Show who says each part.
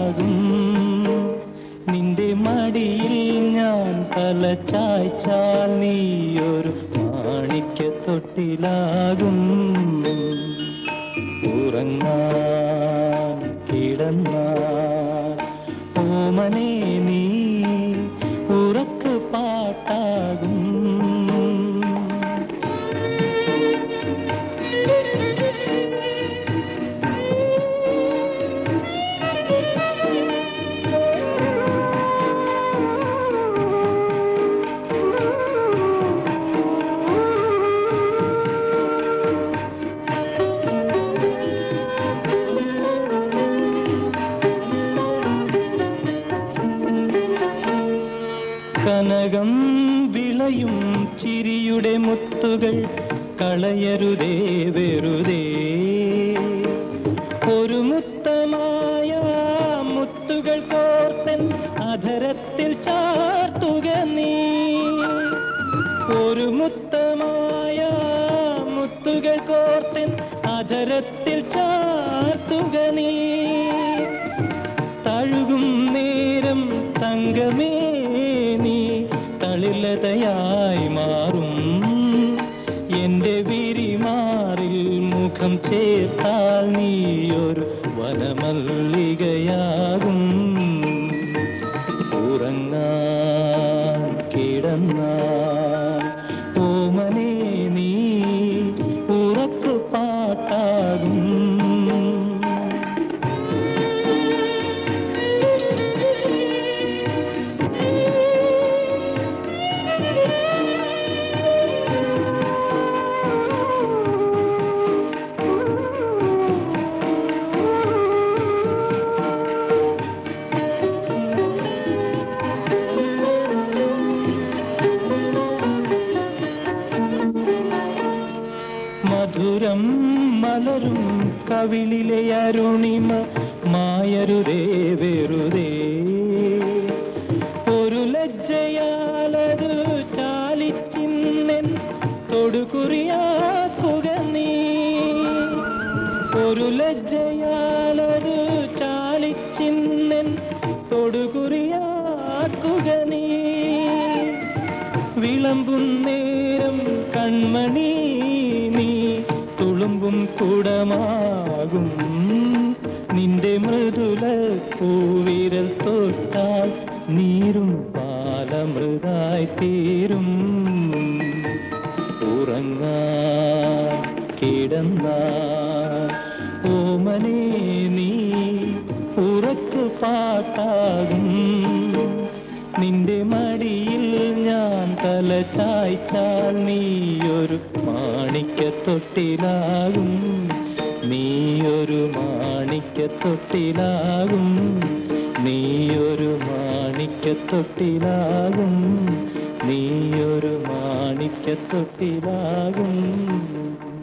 Speaker 1: തൊട്ടിലാകും നിന്റെ മടിയിൽ ഞാൻ തല ചായ്ച്ചാൽ നീയൊരു മാണിക്യ തൊട്ടിലാകും ഉറങ്ങാൻ കിടന്നാൽ ഓമനെ നീ ഉറക്ക് പാട്ടാകും കനകം വിളയും ചിരിയുടെ മുത്തുകൾ കളയരുതേ വെറുതേ ഒരു മുത്തമായ മുത്തുകൾ കോർത്തൻ അധരത്തിൽ ചാർത്തുക നീ ഒരു മുത്തമായ മുത്തുകൾ കോർത്തൻ അധരത്തിൽ ചാർത്തുക നീ തഴുകും നേരം തങ്കമേ നീ തളിലതയായി മാറും എന്റെ വിരിമാറിൽ മുഖം ചേർത്താൽ നീയൊരു വനമല്ലികയാകും ഉറങ്ങാൻ കിടന്നാൽ ഓമനെ നീ ഉറക്കു പാട്ടാകും മധുരം മലരും കവിളിലെ അരുണിമ മായരുതേ വെറുതേ ഒരു ലജ്ജയാലത് ചാലിച്ചിന്നെൻ തൊടുകുറിയാക്കുക നീ ഒരു ലജ്ജയാലത് ചാലിച്ചിന്നെൻ തൊടുകുറിയാക്കുക നീ വിളമ്പും നേരം കൺമണി നീ തുളുമ്പും കുടമാകും നിന്റെ മൃദുല പൂവിരൽ തൊട്ടാൽ നീരും പാലമൃതായി തീരും ഉറങ്ങാൻ കിടന്നാൽ ഓമനെ നീ ഉറക്കു പാട്ടാകും നിന്റെ മടിയിൽ ഞാൻ തല ചായ്ച്ചാൽ നീയൊരു മാണിക്യ തൊട്ടിലാകും നീയൊരു മാണിക്യ തൊട്ടിലാകും നീയൊരു മാണിക്യ തൊട്ടിലാകും നീയൊരു മാണിക്യ തൊട്ടിലാകും